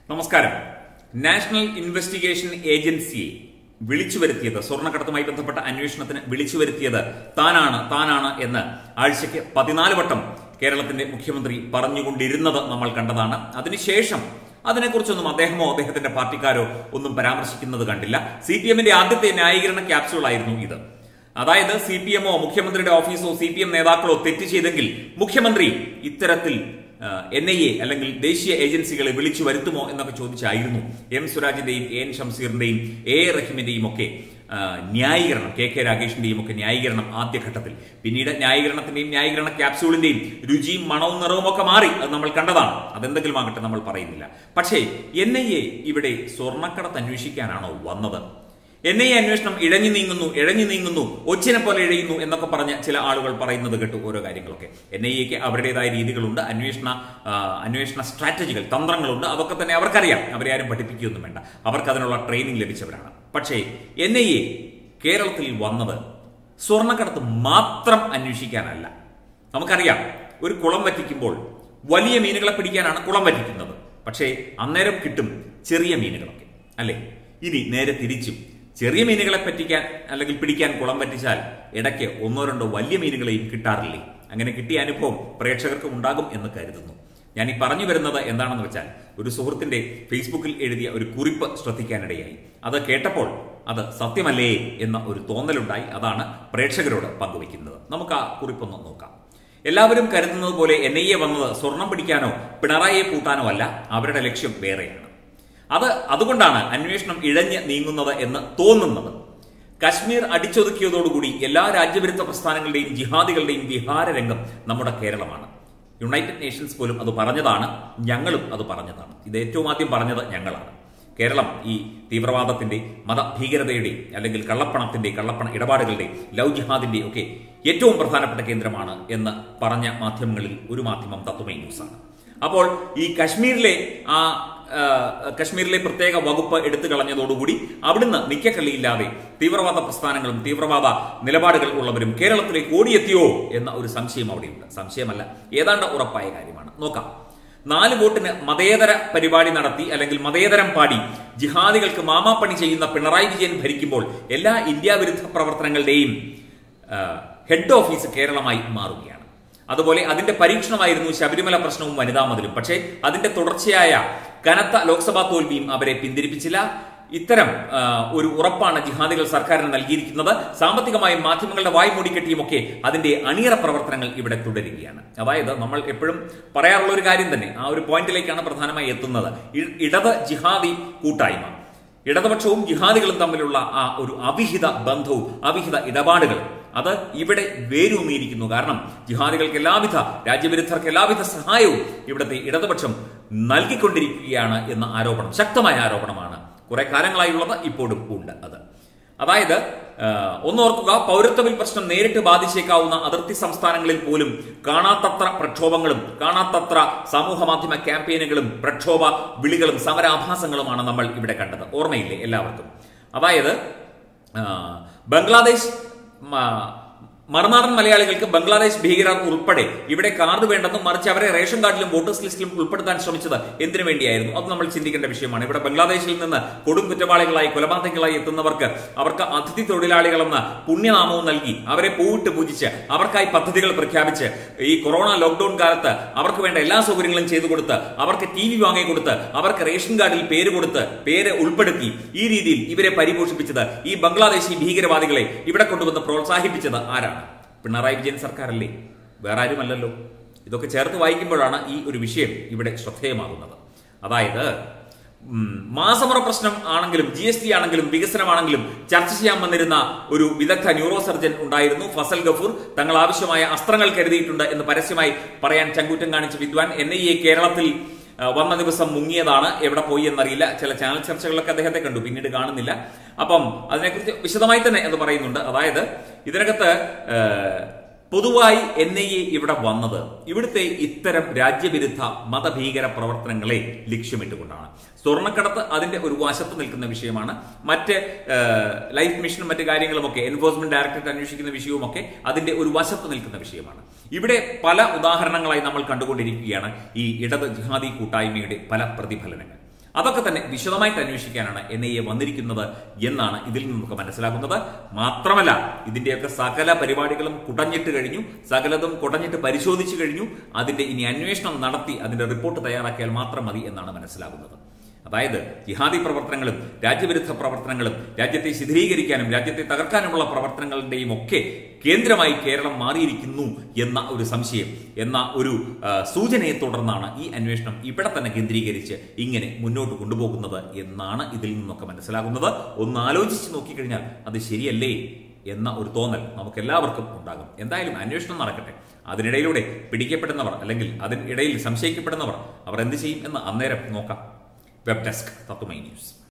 നമസ്കാരം national investigation ഏജൻസിയെ വിളിച്ചു വരുത്തിയത് സ്വർണ്ണക്കടത്തുമായി ബന്ധപ്പെട്ട അന്വേഷണത്തിന് വിളിച്ചു വരുത്തിയത് താനാണ് താനാണ് എന്ന് ആഴ്ചയ്ക്ക് പതിനാല് വട്ടം കേരളത്തിന്റെ മുഖ്യമന്ത്രി പറഞ്ഞുകൊണ്ടിരുന്നത് നമ്മൾ കണ്ടതാണ് അതിനുശേഷം അതിനെക്കുറിച്ചൊന്നും അദ്ദേഹമോ അദ്ദേഹത്തിന്റെ പാർട്ടിക്കാരോ ഒന്നും പരാമർശിക്കുന്നത് കണ്ടില്ല സി പി എമ്മിന്റെ ആദ്യത്തെ ന്യായീകരണ ക്യാപ്സ്യൂൾ ആയിരുന്നു ഇത് അതായത് സി പി എമ്മോ മുഖ്യമന്ത്രിയുടെ ഓഫീസോ സി പി എം നേതാക്കളോ തെറ്റ് ചെയ്തെങ്കിൽ മുഖ്യമന്ത്രി ഇത്തരത്തിൽ എൻ ഐ എ അല്ലെങ്കിൽ ദേശീയ ഏജൻസികളെ വിളിച്ചു വരുത്തുമോ എന്നൊക്കെ ചോദിച്ചായിരുന്നു എം സ്വരാജിന്റെയും എ എൻ ഷംസീറിന്റെയും എ എ റഹീമിന്റെയും ഒക്കെ ആ, ന്യായീകരണം കെ കെ രാഗേഷിന്റെയും ഒക്കെ ന്യായീകരണം ആദ്യഘട്ടത്തിൽ പിന്നീട് ന്യായീകരണത്തിന്റെയും ന്യായീകരണ ക്യാപ്സ്യൂളിന്റെയും രുചിയും മണവും നിറവും ഒക്കെ മാറി അത് നമ്മൾ കണ്ടതാണ് അതെന്തെങ്കിലും ആകട്ടെ നമ്മൾ പറയുന്നില്ല പക്ഷേ എൻ ഐ എ ഇവിടെ സ്വർണ്ണക്കടത്ത് അന്വേഷിക്കാനാണോ വന്നത് എൻ ഐ എ അന്വേഷണം ഇഴഞ്ഞു നീങ്ങുന്നു ഇഴഞ്ഞു നീങ്ങുന്നു ഒച്ചിനെ പോലെ ഇഴയുന്നു എന്നൊക്കെ പറഞ്ഞ് ചില ആളുകൾ പറയുന്നത് കേട്ടു ഓരോ കാര്യങ്ങളൊക്കെ എൻ ഐ എക്ക് അവരുടേതായ രീതികളുണ്ട് അന്വേഷണ ആ, അന്വേഷണ സ്ട്രാറ്റജികൾ തന്ത്രങ്ങളുണ്ട് അതൊക്കെ തന്നെ അവർക്കറിയാം അവരെ ആരും പഠിപ്പിക്കുകയൊന്നും വേണ്ട അവർക്ക് അതിനുള്ള ട്രെയിനിങ് ലഭിച്ചവരാണ് പക്ഷേ എൻ ഐ എ കേരളത്തിൽ വന്നത് സ്വർണ്ണക്കടത്ത് മാത്രം അന്വേഷിക്കാനല്ല നമുക്കറിയാം ഒരു കുളം വറ്റിക്കുമ്പോൾ വലിയ മീനുകളെ പിടിക്കാനാണ് കുളം വറ്റിക്കുന്നത് പക്ഷേ അന്നേരം കിട്ടും ചെറിയ മീനുകളൊക്കെ അല്ലേ ഇനി നേരെ തിരിച്ചും ചെറിയ മീനുകളെ പറ്റിക്കാൻ അല്ലെങ്കിൽ പിടിക്കാൻ കുളം പറ്റിച്ചാൽ ഇടയ്ക്ക് ഒന്നോ രണ്ടോ വലിയ മീനുകളെയും കിട്ടാറില്ലേ അങ്ങനെ കിട്ടിയ അനുഭവം പ്രേക്ഷകർക്കും ഉണ്ടാകും എന്ന് കരുതുന്നു ഞാൻ ഈ പറഞ്ഞു വരുന്നത് എന്താണെന്ന് വെച്ചാൽ ഒരു സുഹൃത്തിന്റെ ഫേസ്ബുക്കിൽ എഴുതിയ ഒരു കുറിപ്പ് ശ്രദ്ധിക്കാനിടയായി അത് കേട്ടപ്പോൾ അത് സത്യമല്ലേ എന്ന ഒരു തോന്നലുണ്ടായി അതാണ് പ്രേക്ഷകരോട് പങ്കുവയ്ക്കുന്നത് നമുക്ക് ആ കുറിപ്പൊന്ന് നോക്കാം എല്ലാവരും കരുതുന്നത് പോലെ എൻ ഐ എ വന്നത് സ്വർണം പിടിക്കാനോ പിണറായിയെ പൂട്ടാനോ അല്ല അവരുടെ ലക്ഷ്യം വേറെയാണ് അത് അതുകൊണ്ടാണ് അന്വേഷണം ഇഴഞ്ഞ് നീങ്ങുന്നത് എന്ന് തോന്നുന്നത് കശ്മീർ അടിച്ചൊതുക്കിയതോടുകൂടി എല്ലാ രാജ്യവിരുദ്ധ പ്രസ്ഥാനങ്ങളുടെയും ജിഹാദികളുടെയും വിഹാര രംഗം നമ്മുടെ കേരളമാണ് യുണൈറ്റഡ് നേഷൻസ് പോലും അത് പറഞ്ഞതാണ് ഞങ്ങളും അത് പറഞ്ഞതാണ് ഇത് ഏറ്റവും ആദ്യം പറഞ്ഞത് ഞങ്ങളാണ് കേരളം ഈ തീവ്രവാദത്തിന്റെ മതഭീകരതയുടെ അല്ലെങ്കിൽ കള്ളപ്പണത്തിന്റെ കള്ളപ്പണ ഇടപാടുകളുടെ ലവ് ജിഹാദിന്റെ ഒക്കെ ഏറ്റവും പ്രധാനപ്പെട്ട കേന്ദ്രമാണ് എന്ന് പറഞ്ഞ മാധ്യമങ്ങളിൽ ഒരു മാധ്യമം തത്വമേ ന്യൂസാണ് അപ്പോൾ ഈ കശ്മീരിലെ ആ ആ, കശ്മീരിലെ പ്രത്യേക വകുപ്പ് എടുത്തു കളഞ്ഞതോടുകൂടി അവിടുന്ന് നിക്കക്കള്ളിയില്ലാതെ തീവ്രവാദ പ്രസ്ഥാനങ്ങളും തീവ്രവാദ നിലപാടുകൾ ഉള്ളവരും കേരളത്തിലേക്ക് ഓടിയെത്തിയോ എന്ന ഒരു സംശയം അവിടെയുണ്ട് സംശയമല്ല ഏതാണ്ട് ഉറപ്പായ കാര്യമാണ് നോക്കാം നാല് വോട്ടിന് മതേതര പരിപാടി നടത്തി അല്ലെങ്കിൽ മതേതരം പാടി ജിഹാദികൾക്ക് മാമാപ്പണി ചെയ്യുന്ന പിണറായി വിജയൻ ഭരിക്കുമ്പോൾ എല്ലാ ഇന്ത്യ വിരുദ്ധ പ്രവർത്തനങ്ങളുടെയും ആ, ഹെഡ് ഓഫീസ് കേരളമായി മാറുകയാണ് അതുപോലെ അതിന്റെ പരീക്ഷണമായിരുന്നു ശബരിമല പ്രശ്നവും വനിതാ മതിലും പക്ഷേ അതിന്റെ തുടർച്ചയായ കനത്ത ലോക്സഭാ തോൽവിയും അവരെ പിന്തിരിപ്പിച്ചില്ല ഇത്തരം ആ, ഒരു ഉറപ്പാണ് ജിഹാദികൾ സർക്കാരിന് നൽകിയിരിക്കുന്നത് സാമ്പത്തികമായും മാധ്യമങ്ങളുടെ വായ് മൂടിക്കെട്ടിയും ഒക്കെ അതിന്റെ അണിയറ പ്രവർത്തനങ്ങൾ ഇവിടെ തുടരുകയാണ് അതായത് നമ്മൾ എപ്പോഴും പറയാറുള്ള ഒരു കാര്യം തന്നെ ആ ഒരു പോയിന്റിലേക്കാണ് പ്രധാനമായി എത്തുന്നത് ഇ- ഇടത് ജിഹാദി കൂട്ടായ്മ ഇടതുപക്ഷവും ജിഹാദികളും തമ്മിലുള്ള ആ ഒരു അവിഹിത ബന്ധവും അവിഹിത ഇടപാടുകൾ അത് ഇവിടെ വേരൂന്നിയിരിക്കുന്നു കാരണം ജിഹാദികൾക്ക് എല്ലാവിധ രാജ്യവിരുദ്ധർക്ക് എല്ലാവിധ സഹായവും ഇവിടുത്തെ ഇടതുപക്ഷം നൽകിക്കൊണ്ടിരിക്കുകയാണ് എന്ന ആരോപണം ശക്തമായ ആരോപണമാണ് കുറെ കാലങ്ങളായുള്ളത് ഇപ്പോഴും ഉണ്ട് അത് അതായത് ആ, ഒന്നോർക്കുക പൗരത്വ ബിൽ പ്രശ്നം നേരിട്ട് ബാധിച്ചേക്കാവുന്ന അതിർത്തി സംസ്ഥാനങ്ങളിൽ പോലും കാണാത്തത്ര പ്രക്ഷോഭങ്ങളും കാണാത്തത്ര സമൂഹ മാധ്യമ ക്യാമ്പയിനുകളും പ്രക്ഷോഭ വിളികളും സമരാഭാസങ്ങളുമാണ് നമ്മൾ ഇവിടെ കണ്ടത് ഓർമ്മയില്ലേ എല്ലാവർക്കും അതായത് ആ, ബംഗ്ലാദേശ് മ- മറുനാടൻ മലയാളികൾക്ക് ബംഗ്ലാദേശ് ഭീകരർ ഉൾപ്പെടെ ഇവിടെ കാർഡ് വേണ്ടെന്നും മറിച്ച് അവരെ റേഷൻ കാർഡിലും വോട്ടേഴ്സ് ലിസ്റ്റിലും ഉൾപ്പെടുത്താൻ ശ്രമിച്ചത് എന്തിനു വേണ്ടിയായിരുന്നു അത് നമ്മൾ ചിന്തിക്കേണ്ട വിഷയമാണ് ഇവിടെ ബംഗ്ലാദേശിൽ നിന്ന് കൊടും കുറ്റവാളികളായി കൊലപാതകങ്ങളായി എത്തുന്നവർക്ക് അവർക്ക് അതിഥി തൊഴിലാളികളെന്ന പുണ്യനാമവും നൽകി അവരെ പൂവിട്ട് പൂജിച്ച് അവർക്കായി പദ്ധതികൾ പ്രഖ്യാപിച്ച് ഈ കൊറോണ ലോക്ഡൌൺ കാലത്ത് അവർക്ക് വേണ്ട എല്ലാ സൗകര്യങ്ങളും ചെയ്തു കൊടുത്ത് അവർക്ക് ടി വി വാങ്ങിക്കൊടുത്ത് അവർക്ക് റേഷൻ കാർഡിൽ പേര് കൊടുത്ത് പേര് ഉൾപ്പെടുത്തി ഈ രീതിയിൽ ഇവരെ പരിപോഷിപ്പിച്ചത് ഈ ബംഗ്ലാദേശി ഭീകരവാദികളെ ഇവിടെ കൊണ്ടുവന്ന് പ്രോത്സാഹിപ്പിച്ചത് ആരാണ് പിണറായി വിജയൻ സർക്കാരല്ലേ വേറെ ആരുമല്ലല്ലോ ഇതൊക്കെ ചേർത്ത് വായിക്കുമ്പോഴാണ് ഈ ഒരു വിഷയം ഇവിടെ ശ്രദ്ധേയമാകുന്നത് അതായത് ഉം, മാസമുറ പ്രശ്നം ആണെങ്കിലും ജി എസ് ടി ആണെങ്കിലും വികസനമാണെങ്കിലും ചർച്ച ചെയ്യാൻ വന്നിരുന്ന ഒരു വിദഗ്ധ ന്യൂറോ സർജൻ ഉണ്ടായിരുന്നു ഫസൽ ഗഫൂർ തങ്ങൾ ആവശ്യമായ അസ്ത്രങ്ങൾ കരുതിയിട്ടുണ്ട് എന്ന് പരസ്യമായി പറയാൻ ചങ്കൂറ്റം കാണിച്ച വിദ്വാൻ എൻ ഐ എ കേരളത്തിൽ ആ, വന്ന ദിവസം മുങ്ങിയതാണ് എവിടെ പോയി എന്നറിയില്ല ചില ചാനൽ ചർച്ചകളിലൊക്കെ അദ്ദേഹത്തെ കണ്ടു പിന്നീട് കാണുന്നില്ല അപ്പം അതിനെക്കുറിച്ച് വിശദമായി തന്നെ എന്ന് പറയുന്നുണ്ട് അതായത് ഇതിനകത്ത് ആ, പൊതുവായി എൻ ഐ എ ഇവിടെ വന്നത് ഇവിടുത്തെ ഇത്തരം രാജ്യവിരുദ്ധ മതഭീകര പ്രവർത്തനങ്ങളെ ലക്ഷ്യമിട്ടുകൊണ്ടാണ് സ്വർണ്ണക്കടത്ത് അതിന്റെ ഒരു വശത്ത് നിൽക്കുന്ന വിഷയമാണ് മറ്റ് ആ, ലൈഫ് മിഷനും മറ്റ് കാര്യങ്ങളുമൊക്കെ എൻഫോഴ്സ്മെന്റ് ഡയറക്ടറേറ്റ് അന്വേഷിക്കുന്ന വിഷയവുമൊക്കെ അതിന്റെ ഒരു വശത്ത് നിൽക്കുന്ന വിഷയമാണ് ഇവിടെ പല ഉദാഹരണങ്ങളായി നമ്മൾ കണ്ടുകൊണ്ടിരിക്കുകയാണ് ഈ ഇടത് ജിഹാദി കൂട്ടായ്മയുടെ പല പ്രതിഫലനങ്ങൾ അതൊക്കെ തന്നെ വിശദമായിട്ട് അന്വേഷിക്കാനാണ് എൻ ഐ എ വന്നിരിക്കുന്നത് എന്നാണ് ഇതിൽ നിന്ന് നമുക്ക് മനസ്സിലാക്കുന്നത് മാത്രമല്ല ഇതിന്റെയൊക്കെ സകല പരിപാടികളും കുടഞ്ഞിട്ട് കഴിഞ്ഞു സകലതും കുടഞ്ഞിട്ട് പരിശോധിച്ചു കഴിഞ്ഞു അതിന്റെ ഇനി അന്വേഷണം നടത്തി അതിന്റെ റിപ്പോർട്ട് തയ്യാറാക്കിയാൽ മാത്രം മതി എന്നാണ് മനസ്സിലാകുന്നത് അതായത് ജിഹാദി പ്രവർത്തനങ്ങളും രാജ്യവിരുദ്ധ പ്രവർത്തനങ്ങളും രാജ്യത്തെ ശിഥിലീകരിക്കാനും രാജ്യത്തെ തകർക്കാനുമുള്ള പ്രവർത്തനങ്ങളുടെയും ഒക്കെ കേന്ദ്രമായി കേരളം മാറിയിരിക്കുന്നു എന്ന ഒരു സംശയം എന്ന ഒരു ആ, സൂചനയെ തുടർന്നാണ് ഈ അന്വേഷണം ഇവിടെ തന്നെ കേന്ദ്രീകരിച്ച് ഇങ്ങനെ മുന്നോട്ട് കൊണ്ടുപോകുന്നത് എന്നാണ് ഇതിൽ നിന്നൊക്കെ മനസ്സിലാകുന്നത് ഒന്ന് ആലോചിച്ച് നോക്കിക്കഴിഞ്ഞാൽ അത് ശരിയല്ലേ എന്ന ഒരു തോന്നൽ നമുക്ക് എല്ലാവർക്കും ഉണ്ടാകും എന്തായാലും അന്വേഷണം നടക്കട്ടെ അതിനിടയിലൂടെ പിടിക്കപ്പെടുന്നവർ അല്ലെങ്കിൽ അതിനിടയിൽ സംശയിക്കപ്പെടുന്നവർ അവർ എന്ത് ചെയ്യും എന്ന് അന്നേരം നോക്കാം വെബ് ഡെസ്ക് തത്തുമൈ ന്യൂസ്